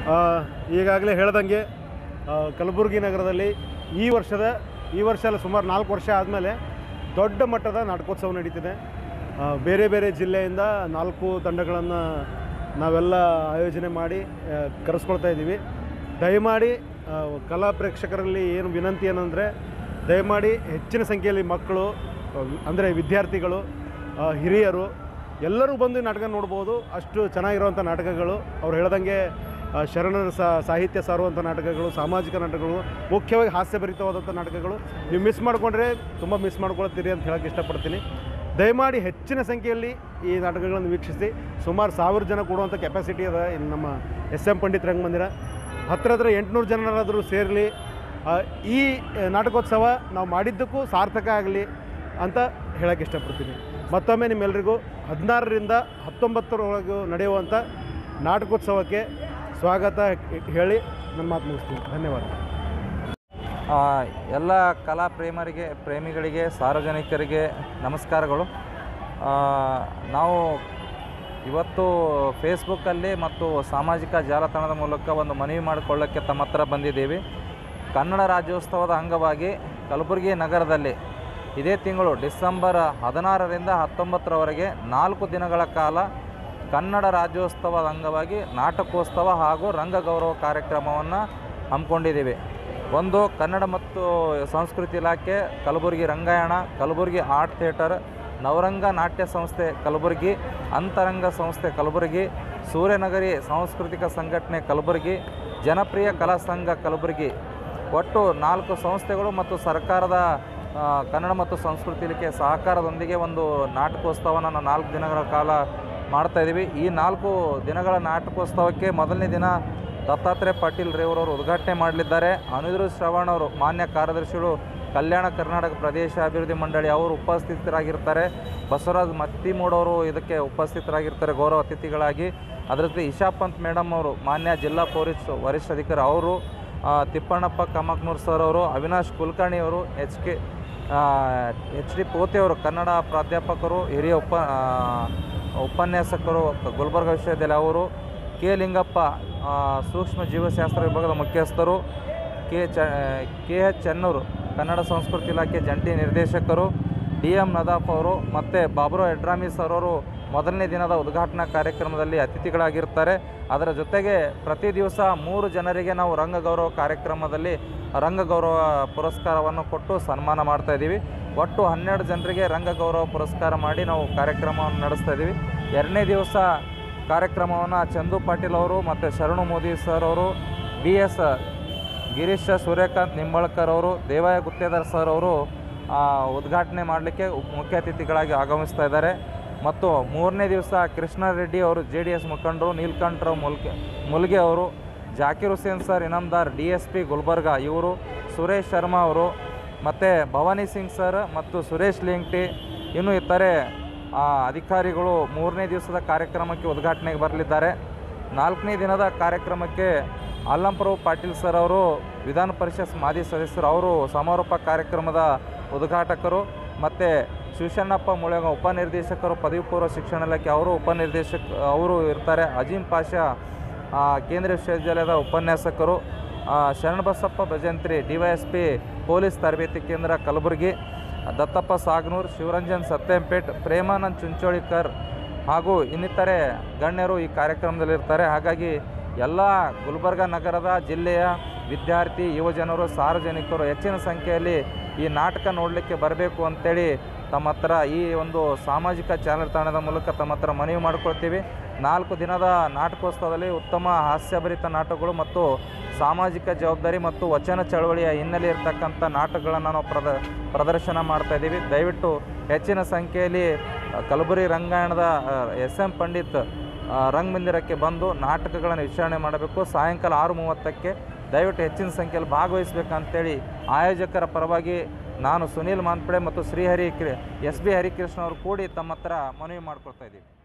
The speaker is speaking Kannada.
ಈಗಾಗಲೇ ಹೇಳ್ದಂಗೆ ಆ, ಕಲಬುರಗಿ ನಗರದಲ್ಲಿ ಈ ವರ್ಷದ ಈ ವರ್ಷ ಅಲ್ಲ ಸುಮಾರು ನಾಲ್ಕು ವರ್ಷ ಆದಮೇಲೆ ದೊಡ್ಡ ಮಟ್ಟದ ನಾಟಕೋತ್ಸವ ನಡೀತಿದೆ ಆ, ಬೇರೆ ಬೇರೆ ಜಿಲ್ಲೆಯಿಂದ ನಾಲ್ಕು ತಂಡಗಳನ್ನು ನಾವೆಲ್ಲ ಆಯೋಜನೆ ಮಾಡಿ ಆ, ಕರೆಸ್ಕೊಳ್ತಾ ಇದ್ದೀವಿ ದಯಮಾಡಿ ಆ, ಕಲಾ ಪ್ರೇಕ್ಷಕರಲ್ಲಿ ಏನು ವಿನಂತಿ ಏನಂದರೆ ದಯಮಾಡಿ ಹೆಚ್ಚಿನ ಸಂಖ್ಯೆಯಲ್ಲಿ ಮಕ್ಕಳು ಅಂದರೆ ವಿದ್ಯಾರ್ಥಿಗಳು ಆ, ಹಿರಿಯರು ಎಲ್ಲರೂ ಬಂದು ಈ ನಾಟಕ ನೋಡ್ಬೋದು ಅಷ್ಟು ಚೆನ್ನಾಗಿರುವಂಥ ನಾಟಕಗಳು ಅವ್ರು ಹೇಳ್ದಂಗೆ ಆ, ಶರಣರ ಸಾ- ಸಾಹಿತ್ಯ ಸಾರುವಂಥ ನಾಟಕಗಳು ಸಾಮಾಜಿಕ ನಾಟಕಗಳು ಮುಖ್ಯವಾಗಿ ಹಾಸ್ಯಭರಿತವಾದಂಥ ನಾಟಕಗಳು ನೀವು ಮಿಸ್ ಮಾಡಿಕೊಂಡ್ರೆ ತುಂಬ ಮಿಸ್ ಮಾಡ್ಕೊಳ್ತೀರಿ ಅಂತ ಹೇಳೋಕ್ಕೆ ಇಷ್ಟಪಡ್ತೀನಿ ದಯಮಾಡಿ ಹೆಚ್ಚಿನ ಸಂಖ್ಯೆಯಲ್ಲಿ ಈ ನಾಟಕಗಳನ್ನು ವೀಕ್ಷಿಸಿ ಸುಮಾರು ಸಾವಿರ ಜನ ಕೊಡುವಂಥ ಕೆಪಾಸಿಟಿ ಅದ ಇಲ್ಲಿ ನಮ್ಮ ಎಸ್ ಎಂ ಪಂಡಿತ್ ರಂಗಮಂದಿರ ಹತ್ರ ಹತ್ರ ಎಂಟುನೂರು ಜನರಾದರೂ ಸೇರಲಿ ಈ ಆ, ನಾಟಕೋತ್ಸವ ನಾವು ಮಾಡಿದ್ದಕ್ಕೂ ಸಾರ್ಥಕ ಆಗಲಿ ಅಂತ ಹೇಳೋಕ್ಕೆ ಇಷ್ಟಪಡ್ತೀನಿ ಮತ್ತೊಮ್ಮೆ ನಿಮ್ಮೆಲ್ಲರಿಗೂ ಹದಿನಾರರಿಂದ ಹತ್ತೊಂಬತ್ತರೊಳಗೂ ನಡೆಯುವಂಥ ನಾಟಕೋತ್ಸವಕ್ಕೆ ಸ್ವಾಗತ ಹೇಳಿ ನನ್ನ ಮಾತು ಮುಗಿಸ್ತೀನಿ ಧನ್ಯವಾದ ಆ, ಎಲ್ಲ ಕಲಾ ಪ್ರೇಮರಿಗೆ ಪ್ರೇಮಿಗಳಿಗೆ ಸಾರ್ವಜನಿಕರಿಗೆ ನಮಸ್ಕಾರಗಳು ಆ, ನಾವು ಇವತ್ತು ಫೇಸ್ಬುಕ್ಕಲ್ಲಿ ಮತ್ತು ಸಾಮಾಜಿಕ ಜಾಲತಾಣದ ಮೂಲಕ ಒಂದು ಮನವಿ ಮಾಡಿಕೊಳ್ಳೋಕ್ಕೆ ತಮ್ಮ ಹತ್ರ ಬಂದಿದ್ದೀವಿ ಕನ್ನಡ ರಾಜ್ಯೋತ್ಸವದ ಅಂಗವಾಗಿ ಕಲಬುರಗಿ ನಗರದಲ್ಲಿ ಇದೇ ತಿಂಗಳು ಡಿಸೆಂಬರ್ ಹದಿನಾರರಿಂದ ಹತ್ತೊಂಬತ್ತರವರೆಗೆ ನಾಲ್ಕು ದಿನಗಳ ಕಾಲ ಕನ್ನಡ ರಾಜ್ಯೋತ್ಸವದ ಅಂಗವಾಗಿ ನಾಟಕೋತ್ಸವ ಹಾಗೂ ರಂಗಗೌರವ ಕಾರ್ಯಕ್ರಮವನ್ನು ಹಮ್ಮಿಕೊಂಡಿದ್ದೀವಿ ಒಂದು ಕನ್ನಡ ಮತ್ತು ಸಂಸ್ಕೃತಿ ಇಲಾಖೆ ಕಲಬುರಗಿ ರಂಗಾಯಣ ಕಲಬುರಗಿ ಆರ್ಟ್ ಥಿಯೇಟರ್ ನವರಂಗ ನಾಟ್ಯ ಸಂಸ್ಥೆ ಕಲಬುರಗಿ ಅಂತರಂಗ ಸಂಸ್ಥೆ ಕಲಬುರಗಿ ಸೂರ್ಯನಗರಿ ಸಾಂಸ್ಕೃತಿಕ ಸಂಘಟನೆ ಕಲಬುರಗಿ ಜನಪ್ರಿಯ ಕಲಾ ಸಂಘ ಕಲಬುರಗಿ ಒಟ್ಟು ನಾಲ್ಕು ಸಂಸ್ಥೆಗಳು ಮತ್ತು ಸರ್ಕಾರದ ಆ, ಕನ್ನಡ ಮತ್ತು ಸಂಸ್ಕೃತಿ ಇಲಾಖೆ ಸಹಕಾರದೊಂದಿಗೆ ಒಂದು ನಾಟಕೋತ್ಸವನ ನಾವು ನಾಲ್ಕು ದಿನಗಳ ಕಾಲ ಮಾಡ್ತಾ ಇದ್ದೀವಿ ಈ ನಾಲ್ಕು ದಿನಗಳ ನಾಟಕೋತ್ಸವಕ್ಕೆ ಮೊದಲನೇ ದಿನ ದತ್ತಾತ್ರೇಯ ಪಾಟೀಲ್ ರೇವರವರು ಉದ್ಘಾಟನೆ ಮಾಡಲಿದ್ದಾರೆ ಅನಿರುದ್ಧ ಶ್ರವಣ್ ಅವರು ಮಾನ್ಯ ಕಾರ್ಯದರ್ಶಿಗಳು ಕಲ್ಯಾಣ ಕರ್ನಾಟಕ ಪ್ರದೇಶ ಅಭಿವೃದ್ಧಿ ಮಂಡಳಿ ಅವರು ಉಪಸ್ಥಿತರಾಗಿರ್ತಾರೆ ಬಸವರಾಜ್ ಮತ್ತಿಮೂಡವರು ಇದಕ್ಕೆ ಉಪಸ್ಥಿತರಾಗಿರ್ತಾರೆ ಗೌರವ ಅತಿಥಿಗಳಾಗಿ ಅದರ ಜೊತೆ ಇಶಾ ಪಂತ್ ಮೇಡಮ್ ಅವರು ಮಾನ್ಯ ಜಿಲ್ಲಾ ಪೊಲೀಸ್ ವರಿಷ್ಠಾಧಿಕಾರಿ ಅವರು ಆ, ತಿಪ್ಪಣ್ಣಪ್ಪ ಕಮಕ್ನೂರ್ ಸರ್ ಅವರು ಅವಿನಾಶ್ ಕುಲಕರ್ಣಿ ಅವರು H K H D Pothe ಅವರು ಕನ್ನಡ ಪ್ರಾಧ್ಯಾಪಕರು ಹಿರಿಯ ಉಪ ಆ, ಉಪನ್ಯಾಸಕರು ಗುಲ್ಬರ್ಗ ವಿಶ್ವವಿದ್ಯಾಲಯ ಅವರು ಕೆ ಲಿಂಗಪ್ಪ ಆ, ಸೂಕ್ಷ್ಮ ಜೀವಶಾಸ್ತ್ರ ವಿಭಾಗದ ಮುಖ್ಯಸ್ಥರು ಕೆ ಚ ಕೆ ಎಚ್ ಚೆನ್ನೂರು ಕನ್ನಡ ಸಂಸ್ಕೃತಿ ಇಲಾಖೆ ಜಂಟಿ ನಿರ್ದೇಶಕರು ಡಿ ಎಂ ನದಾಫ್ ಅವರು ಮತ್ತು ಬಾಬುರಾವ್ ಎಡ್ರಾಮಿ ಸರ್ ಅವರು ಮೊದಲನೇ ದಿನದ ಉದ್ಘಾಟನಾ ಕಾರ್ಯಕ್ರಮದಲ್ಲಿ ಅತಿಥಿಗಳಾಗಿರ್ತಾರೆ ಅದರ ಜೊತೆಗೆ ಪ್ರತಿ ದಿವಸ ಮೂರು ಜನರಿಗೆ ನಾವು ರಂಗಗೌರವ ಕಾರ್ಯಕ್ರಮದಲ್ಲಿ ರಂಗಗೌರವ ಪುರಸ್ಕಾರವನ್ನು ಕೊಟ್ಟು ಸನ್ಮಾನ ಮಾಡ್ತಾ ಇದ್ದೀವಿ ಒಟ್ಟು ಹನ್ನೆರಡು ಜನರಿಗೆ ರಂಗಗೌರವ ಪುರಸ್ಕಾರ ಮಾಡಿ ನಾವು ಕಾರ್ಯಕ್ರಮವನ್ನು ನಡೆಸ್ತಾ ಇದ್ದೀವಿ ಎರಡನೇ ದಿವಸ ಕಾರ್ಯಕ್ರಮವನ್ನು ಚಂದು ಪಾಟೀಲ್ ಅವರು ಮತ್ತು ಶರಣು ಮೋದಿ ಸರ್ ಅವರು ಬಿ ಎಸ್ ಗಿರೀಶ ಸೂರ್ಯಕಾಂತ್ ನಿಂಬಳ್ಕರ್ ಅವರು ದೇವಾಯ ಗುತ್ತೇದಾರ್ ಸರ್ ಅವರು ಆ, ಉದ್ಘಾಟನೆ ಮಾಡಲಿಕ್ಕೆ ಮುಖ್ಯ ಅತಿಥಿಗಳಾಗಿ ಆಗಮಿಸ್ತಾ ಇದ್ದಾರೆ ಮತ್ತು ಮೂರನೇ ದಿವಸ ಕೃಷ್ಣ ರೆಡ್ಡಿ ಅವರು ಜೆ ಡಿ ಎಸ್ ಮುಖಂಡರು ನೀಲ್ಕಂಠರಾವ್ ಮುಲ್ಕೆ ಮುಲ್ಗೆ ಅವರು Zakir Hussain sir Inamdar D S P Gulbarga ಇವರು ಸುರೇಶ್ ಶರ್ಮಾ ಅವರು ಮತ್ತು ಭವಾನಿ ಸಿಂಗ್ ಸರ್ ಮತ್ತು ಸುರೇಶ್ ಲಿಂಗ್ಟಿ ಇನ್ನು ಇತರೆ ಆ, ಅಧಿಕಾರಿಗಳು ಮೂರನೇ ದಿವಸದ ಕಾರ್ಯಕ್ರಮಕ್ಕೆ ಉದ್ಘಾಟನೆಗೆ ಬರಲಿದ್ದಾರೆ ನಾಲ್ಕನೇ ದಿನದ ಕಾರ್ಯಕ್ರಮಕ್ಕೆ ಅಲ್ಲಂಪ್ರಭು ಪಾಟೀಲ್ ಸರ್ ಅವರು ವಿಧಾನ ಪರಿಷತ್ ಮಾಜಿ ಸದಸ್ಯರು ಅವರು ಸಮಾರೋಪ ಕಾರ್ಯಕ್ರಮದ ಉದ್ಘಾಟಕರು ಮತ್ತು ಶಿವಶಣ್ಣಪ್ಪ ಮುಳೆಗ ಉಪನಿರ್ದೇಶಕರು ಪದವಿ ಪೂರ್ವ ಶಿಕ್ಷಣ ಇಲಾಖೆ ಅವರು ಉಪನಿರ್ದೇಶಕ ಅವರು ಇರ್ತಾರೆ ಅಜೀಂ ಪಾಷಾ ಆ, ಕೇಂದ್ರೀಯ ವಿಶ್ವವಿದ್ಯಾಲಯದ ಉಪನ್ಯಾಸಕರು ಆ, Sharanabasappa Bhajantri D Y S P police ತರಬೇತಿ ಕೇಂದ್ರ ಕಲಬುರಗಿ ದತ್ತಪ್ಪ ಸಾಗ್ನೂರ್ ಶಿವರಂಜನ್ ಸತ್ಯಂಪೇಟ್ ಪ್ರೇಮಾನಂದ್ ಚುಂಚೋಳಿಕರ್ ಹಾಗೂ ಇನ್ನಿತರೆ ಗಣ್ಯರು ಈ ಕಾರ್ಯಕ್ರಮದಲ್ಲಿರ್ತಾರೆ ಹಾಗಾಗಿ ಎಲ್ಲ ಗುಲ್ಬರ್ಗ ನಗರದ ಜಿಲ್ಲೆಯ ವಿದ್ಯಾರ್ಥಿ ಯುವಜನರು ಸಾರ್ವಜನಿಕರು ಹೆಚ್ಚಿನ ಸಂಖ್ಯೆಯಲ್ಲಿ ಈ ನಾಟಕ ನೋಡಲಿಕ್ಕೆ ಬರಬೇಕು ಅಂತೇಳಿ ತಮ್ಮ ಹತ್ರ ಈ ಒಂದು ಸಾಮಾಜಿಕ ಜಾಲತಾಣದ ಮೂಲಕ ತಮ್ಮ ಹತ್ರ ಮನವಿ ಮಾಡಿಕೊಳ್ತೀವಿ ನಾಲ್ಕು ದಿನದ ನಾಟಕೋತ್ಸವದಲ್ಲಿ ಉತ್ತಮ ಹಾಸ್ಯಭರಿತ ನಾಟಕಗಳು ಮತ್ತು ಸಾಮಾಜಿಕ ಜವಾಬ್ದಾರಿ ಮತ್ತು ವಚನ ಚಳವಳಿಯ ಹಿನ್ನೆಲೆ ಇರತಕ್ಕಂಥ ನಾಟಕಗಳನ್ನು ನಾವು ಪ್ರದ ಪ್ರದರ್ಶನ ಮಾಡ್ತಾ ಇದ್ದೀವಿ ದಯವಿಟ್ಟು ಹೆಚ್ಚಿನ ಸಂಖ್ಯೆಯಲ್ಲಿ ಆ, ಕಲಬುರಗಿ ರಂಗಾಯಣದ ಎಸ್ ಎಂ ಪಂಡಿತ್ ಆ, ರಂಗಮಂದಿರಕ್ಕೆ ಬಂದು ನಾಟಕಗಳನ್ನು ವಿಚಾರಣೆ ಮಾಡಬೇಕು ಸಾಯಂಕಾಲ ಆರು ಮೂವತ್ತಕ್ಕೆ ದಯವಿಟ್ಟು ಹೆಚ್ಚಿನ ಸಂಖ್ಯೆಯಲ್ಲಿ ಭಾಗವಹಿಸಬೇಕಂತೇಳಿ ಆಯೋಜಕರ ಪರವಾಗಿ ನಾನು ಸುನೀಲ್ ಮಾನ್ಪಡೆ ಮತ್ತು ಶ್ರೀಹರಿ ಎಸ್ ಬಿ ಹರಿಕೃಷ್ಣ ಅವರು ಕೂಡಿ ತಮ್ಮ ಹತ್ರ ಮನವಿ ಮಾಡ್ಕೊಳ್ತಾ ಇದ್ದೀವಿ